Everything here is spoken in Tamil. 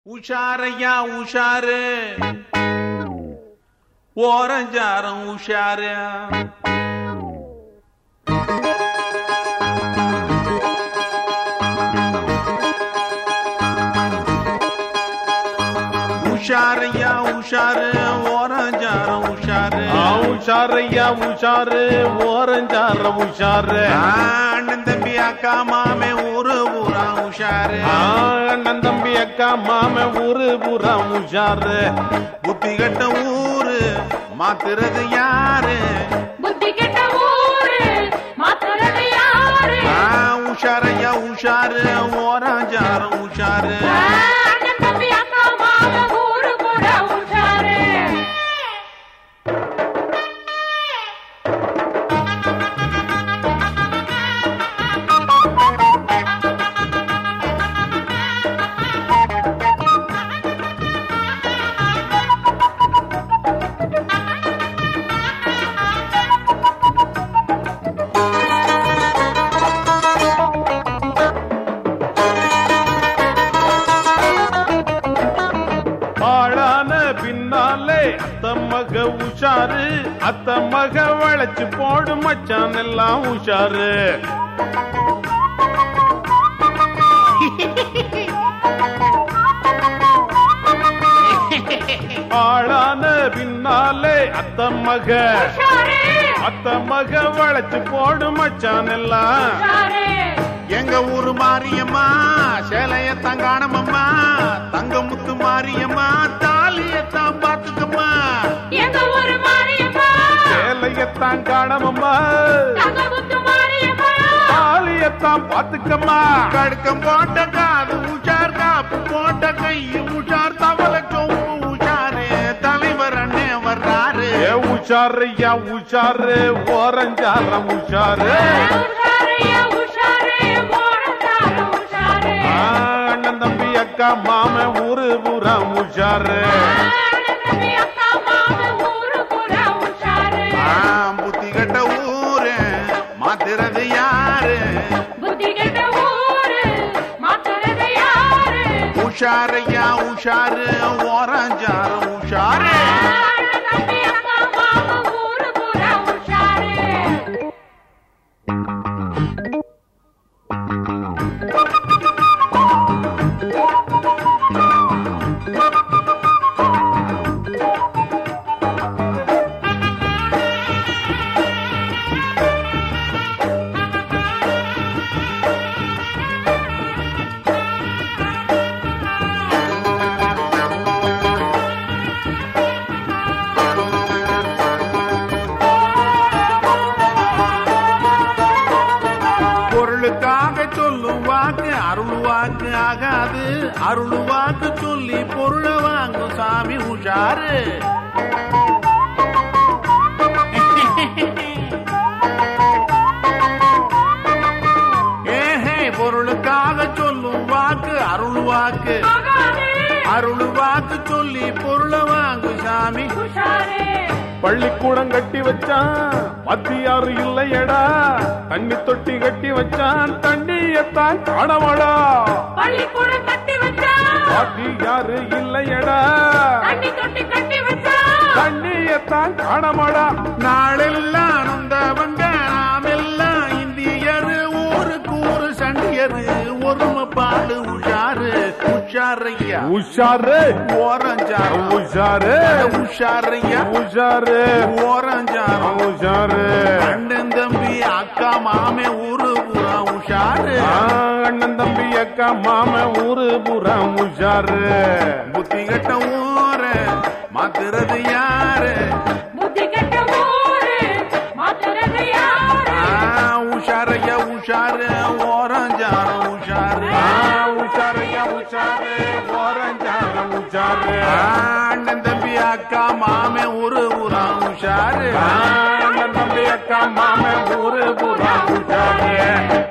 உஷாரையா உஷாரு ஓரஞ்சாரம் உஷாரு உஷாரையா உஷாரு ஓரஞ்சாரம் உஷாரு ஆ, உஷாரையா உஷாரு ஓரஞ்சார உஷாரு அண்ணன் தம்பி அக்கா மாமே ஊரு ஊரா உஷாரு ஆ, அண்ணன் தம்பி அக்கா மாம ஊரு பூரா உஷாரு புத்தி கட்ட ஊரு மாத்துறது யாரு புத்தி கெட்ட ஊரு மாத்துறது யாரு ஆ, உஷாரையா உஷாரு ஓராஞ்சாரம் உஷாரு அண்ணன் தம்பி அக்கா மாமா ஊரு கூட உஷாரு பாழான பின்னாலே அத்த மக உஷாரு அத்த மக வளைச்சு போடு மச்சான் எல்லாம் உஷாரு ஆளான பின்னாலே அத்த மக உஷாரு அத்த மக வளைச்சு போடு மச்சான் எல்லாம் உஷாரு எங்க ஊரு மாரியம்மா சேலையத்தான் காணமம்மா தங்க முத்து மாரியம்மா தாலியத்தான் பாத்துக்கம்மா எங்க ஊரு மாரியம்மா சேலையத்தான் காணமம்மா தங்கமுத்து மாரியம்மா ஆலியத்தான் பாத்துக்கம்மா கடுக்கம் போட்ட காது உஷார் காப்பு போட்ட கை உஷார் தவள சொம்பு உஷாரு தலைவர் அண்ணே வர்றாரு ஏ உஷாரையா உஷாரு ஓரஞ்சாரம் உஷாரு உஷாரையா உஷாரு ஓரந்தாரு உஷாரு ஆ, அண்ணன் தம்பி அக்கா மாம ஊரு பூரா உஷாரு அண்ணன் தம்பி அக்கா மாமா ஊரு கூட உஷாரு ஆ, புத்தி கட்ட ஊரு மாத்துறது யாரு புத்தி கெட்ட ஊரு மாத்துறது யாரு உஷாரையா உஷாரு ஓரஞ்சாரம் உஷாரு அண்ணன் தம்பி அக்கா மாமா ஊரு கூட உஷாரு பொருளுக்காக சொல்லும் வாக்கு அருள் வாக்கு ஆகாது அருள் வாக்கு சொல்லி பொருளை வாங்கும் சாமி உஷாரு ஏஹே பொருளுக்காக சொல்லும் வாக்கு அருள் வாக்கு ஆகாது அருள் வாக்கு சொல்லி பொருளை வாங்கும் சாமி உஷாரு பள்ளிக்கூடம் கட்டி வச்சான் மத்தியாரு இல்லையடா தண்ணி தொட்டி கட்டி வச்சான் தண்ணியத்தான் காணவாடா பள்ளிக்கூடம் கட்டி வச்சா பாட்டி யாரு இல்லையடா தண்ணி தொட்டி கட்டி வச்சா தண்ணியத்தான் காணமாடா நாளெல்லாம் நொந்தவங்க நாமெல்லாம் இந்தியரு ஊருக்கு ஊரு சண்டியரு ஒருமை பாடு உஷாரு உஷாரையா உஷாரு ஓரஞ்சாரம் உஷாரு உஷாரையா உஷாரு ஓரஞ்சாரம் உஷாரு அண்ணன் தம்பி அக்கா மாமே ஊரு பூரா உஷாரு ஆ, அண்ணன் தம்பி அக்கா மாம ஊரு பூரா உஷாரு புத்தி கட்ட ஊரு மாத்துறது யாரு புத்தி கெட்ட ஊரு மாத்துறது யாரு ஆ, உஷாரையா உஷாரு ஓரஞ்சாரம் உஷாரு ஆ, உஷாரையா உஷாரு ஓரஞ்சாரம் உஷாரு ஆ, அண்ணன் தம்பி அக்கா மாமே ஊரு பூரா உஷாரு ஆ, அண்ணன் தம்பி அக்கா மாம ஊரு பூரா உஷாரு